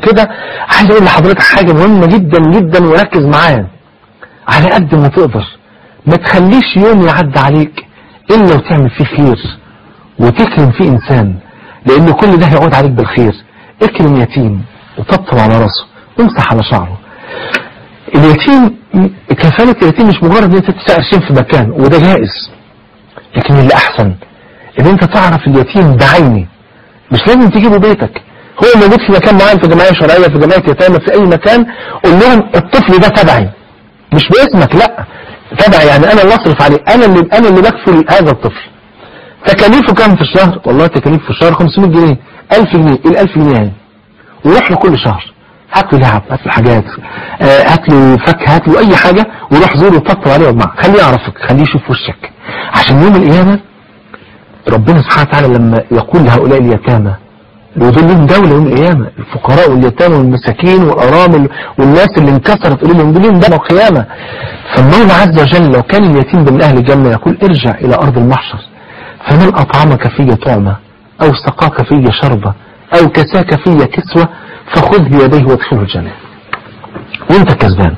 كده عايز اقول لحضرتك حاجة مهمة جدا جدا وركز معايا على قد ما تقدر ما تخليش يوم يعدي عليك الا وتعمل فيه خير وتكرم فيه انسان لان كل ده هيعود عليك بالخير اكرم يتيم وطبطب على راسه وامسح على شعره اليتيم كفالة اليتيم مش مجرد ان انت تدفع قرشين في مكان وده جائز لكن اللي احسن ان انت تعرف اليتيم بعيني مش لازم تجيبه بيتك هو موجود في مكان معين في جمعية شرعية في جمعية يتامى في اي مكان قول لهم الطفل ده تبعي مش باسمك لا تبعي يعني انا اللي اصرف عليه انا اللي انا اللي بكفل هذا الطفل تكاليفه كام في الشهر والله تكاليف في الشهر 500 جنيه 1000 جنيه ايه ال 1000 جنيه يعني وروح له كل شهر هات له لعب هات له حاجات آه، هات له فاكهه هات له اي حاجه وروح زوره وطبطب عليه واقعد معاه خليه يعرفك خليه يشوف وشك عشان يوم القيامه ربنا سبحانه وتعالى لما يقول لهؤلاء اليتامى ودول لهم دولة يوم القيامة الفقراء واليتامى والمساكين والأرامل والناس اللي انكسرت قلوبهم دول لهم دولة القيامة فالمولى عز وجل لو كان اليتيم من أهل الجنة يقول ارجع إلى أرض المحشر فمن أطعمك في طعمة أو سقاك في شربة أو كساك في كسوة فخذ بيديه وادخله الجنة وانت كسبان